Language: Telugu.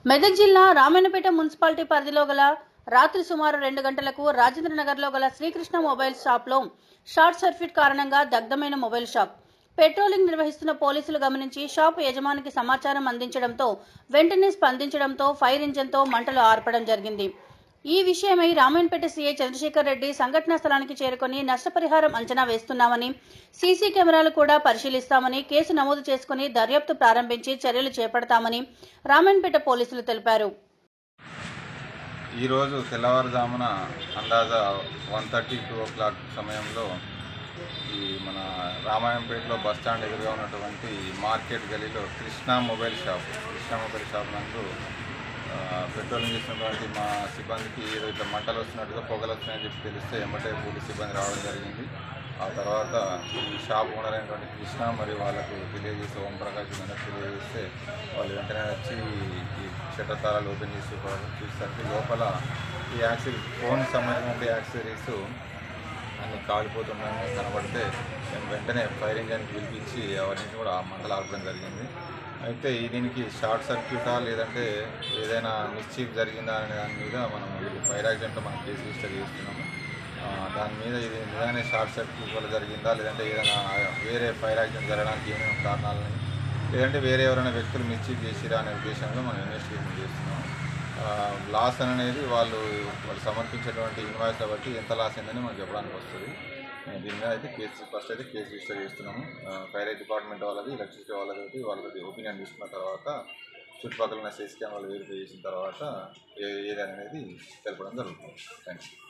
మెదక్ జిల్లా రామాయణపేట మున్సిపాలిటీ పరిధిలో గల రాత్రి సుమారు రెండు గంటలకు రాజేంద్ర నగర్లో గల శ్రీకృష్ణ మొబైల్ షాప్లో షార్ట్ సర్క్యూట్ కారణంగా దగ్ధమైన మొబైల్ షాప్ పెట్రోలింగ్ నిర్వహిస్తున్న పోలీసులు గమనించి షాప్ యజమానికి సమాచారం అందించడంతో వెంటనే స్పందించడంతో ఫైర్ ఇంజన్తో మంటలు ఆర్పడం జరిగింది ఈ విషయమై రామాయణపేట సీఐ చంద్రశేఖర్ రెడ్డి సంఘటనా స్థలానికి చేరుకొని నష్టపరిహారం అంచనా వేస్తున్నామని సీసీ కెమెరాలు కూడా పరిశీలిస్తామని కేసు నమోదు చేసుకుని దర్యాప్తు ప్రారంభించి చర్యలు చేపడతామని రామాయణపేట పోలీసులు తెలిపారు ఈరోజు తెల్లవారుజామున అందాజా one thirty two o'clock సమయంలో ఈ మన రామాయంపేటలో బస్ స్టాండ్ ఎదురుగా ఉన్నటువంటి మార్కెట్ గలీలో Krishna mobile shop Krishna mobile shop నందు ఆ, పెట్రోలింగ్ చేసినటువంటి మా సిబ్బందికి ఏదో ఇట్లా మంటలు వస్తున్నట్టుగా పొగలు వస్తున్నాయని చెప్పి తెలిస్తే ఎమ్మటే పోలీస్ సిబ్బంది రావడం జరిగింది ఆ తర్వాత ఈ షాప్ ఓనర్ అయినటువంటి కృష్ణ మరియు వాళ్ళకు తెలియజేస్తే ఓంప్రకాష్ గారికి తెలియజేస్తే వాళ్ళు వెంటనే వచ్చి ఈ షట్టర్ తాళాలు ఓపెన్ చేసి చూసేసరికి లోపల ఈ యాక్సరీ ఫోన్ సంబంధించిన యాక్సరీస్ అన్ని కాలిపోతుండని కనబడితే మేము వెంటనే ఫైర్ ఇంజన్ పిలిపించి అవన్నీ కూడా ఆ మంటలు ఆపడం జరిగింది అయితే ఈ దీనికి షార్ట్ సర్క్యూటా లేదంటే ఏదైనా మిస్చీఫ్ జరిగిందా అనే దాని మీద మనం ఇది ఫైర్ యాక్సిడెంట్లో మనం కేసు రిజిస్టర్ చేస్తున్నాము ఆ, దాని మీద ఇది నిజంగానే షార్ట్ సర్క్యూట్ వల్ల జరిగిందా లేదంటే ఏదైనా వేరే ఫైర్ యాక్సిడెంట్ జరగడానికి ఏమేమి కారణాలని లేదంటే వేరే ఎవరైనా వ్యక్తులు మిస్చీఫ్ చేసిరా అనే ఉద్దేశంలో మనం ఇన్వెస్టిగేషన్ చేస్తున్నాం లాస్ అనేది వాళ్ళు వాళ్ళు సమర్పించేటువంటి ఇన్వాయిస్ల బట్టి ఎంత లాస్ అయిందని మనకు చెప్పడానికి వస్తుంది ఆ, దీని మీద అయితే కేసు ఫస్ట్ అయితే కేసు రిజిస్టర్ చేస్తున్నాము ఫైర్ డిపార్ట్మెంట్ వాళ్ళది ఎలక్ట్రిసిటీ వాళ్ళది వాళ్ళది ఒపీనియన్ తీసుకున్న తర్వాత చుట్టుపక్కల ఉన్న సీసీ కెమెరాలు వెరిఫై చేసిన తర్వాత ఏ ఏదనేది తెలపడం జరుగుతుంది థ్యాంక్ యూ